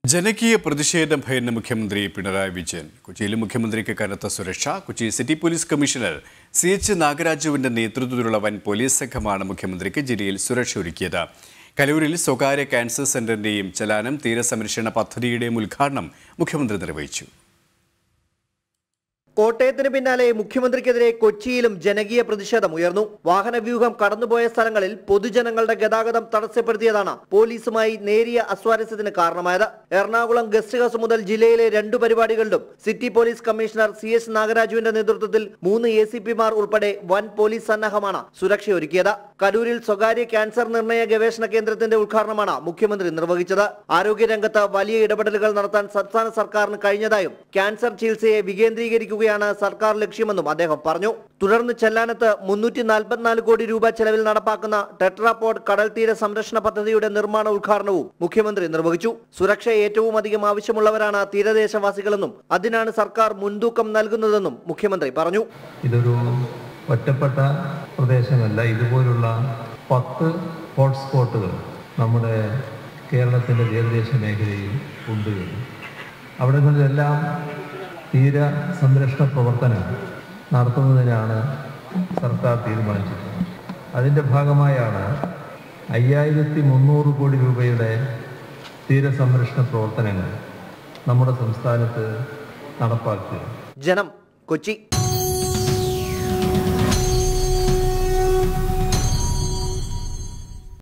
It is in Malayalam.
ജനകീയ പ്രതിഷേധം ഭയന്ന മുഖ്യമന്ത്രി പിണറായി വിജയൻ കൊച്ചിയിൽ മുഖ്യമന്ത്രിക്ക് കനത്ത സുരക്ഷ Kochi city police commissioner C H നാഗരാജുവിന്റെ നേതൃത്വത്തിലുള്ള വൻ പോലീസ് സംഘമാണ് മുഖ്യമന്ത്രിക്ക് ജില്ലയിൽ സുരക്ഷ ഒരുക്കിയത് കലൂരിൽ സ്വകാര്യ ക്യാൻസർ സെന്ററിന്റെയും ചലാനം തീരസംരക്ഷണ പദ്ധതിയുടെയും ഉദ്ഘാടനം മുഖ്യമന്ത്രി നിർവഹിച്ചു കോട്ടയത്തിന് പിന്നാലെ മുഖ്യമന്ത്രിക്കെതിരെ കൊച്ചിയിലും ജനകീയ പ്രതിഷേധം ഉയർന്നു വാഹനവ്യൂഹം കടന്നുപോയ സ്ഥലങ്ങളിൽ പൊതുജനങ്ങളുടെ ഗതാഗതം തടസ്സപ്പെടുത്തിയതാണ് പോലീസുമായി നേരിയ അസ്വാരസ്യത്തിന് കാരണമായത് എറണാകുളം ഗസ്റ്റ് ഹൗസ് മുതൽ ജില്ലയിലെ രണ്ടു പരിപാടികളിലും city police commissioner C S നാഗരാജുവിന്റെ നേതൃത്വത്തിൽ മൂന്ന് എ സി പിമാർ ഉൾപ്പെടെ വൻ പോലീസ് സന്നാഹമാണ് സുരക്ഷയൊരുക്കിയത് കരൂരിൽ സ്വകാര്യ ക്യാൻസർ നിർണയ ഗവേഷണ കേന്ദ്രത്തിന്റെ ഉദ്ഘാടനമാണ് മുഖ്യമന്ത്രി നിർവഹിച്ചത് ആരോഗ്യരംഗത്ത് വലിയ ഇടപെടലുകൾ നടത്താൻ സംസ്ഥാന സർക്കാരിന് കഴിഞ്ഞതായും ക്യാൻസർ ചികിത്സയെ വികേന്ദ്രീകരിക്കുകയാണ് സർക്കാർ ലക്ഷ്യമെന്നും അദ്ദേഹം പറഞ്ഞു തുടർന്ന് ചെല്ലാനത്ത് മുന്നൂറ്റി നാൽപ്പത്തിനാല് കോടി രൂപ ചെലവിൽ നടപ്പാക്കുന്ന ടെട്രാപോഡ് കടൽ തീര സംരക്ഷണ പദ്ധതിയുടെ നിർമ്മാണ ഉദ്ഘാടനവും മുഖ്യമന്ത്രി നിർവഹിച്ചു സുരക്ഷ ഏറ്റവും അധികം ആവശ്യമുള്ളവരാണ് തീരദേശവാസികളെന്നും അതിനാണ് സർക്കാർ മുൻതൂക്കം നൽകുന്നതെന്നും മുഖ്യമന്ത്രി പറഞ്ഞു ഇതൊരു ഒറ്റപ്പെട്ട പ്രദേശമല്ല ഇതുപോലുള്ള പത്ത് ഹോട്ട്സ്പോട്ടുകൾ നമ്മുടെ കേരളത്തിൻ്റെ തീരദേശ മേഖലയിൽ ഉണ്ട് അവിടങ്ങളിലെല്ലാം തീര സംരക്ഷണ പ്രവർത്തനം നടത്തുന്നതിനാണ് സർക്കാർ തീരുമാനിച്ചിട്ടുള്ളത് അതിൻ്റെ ഭാഗമായാണ് അയ്യായിരത്തി മുന്നൂറ് കോടി രൂപയുടെ തീരസംരക്ഷണ പ്രവർത്തനങ്ങൾ നമ്മുടെ സംസ്ഥാനത്ത് നടപ്പാക്കുക ജനം കൊച്ചി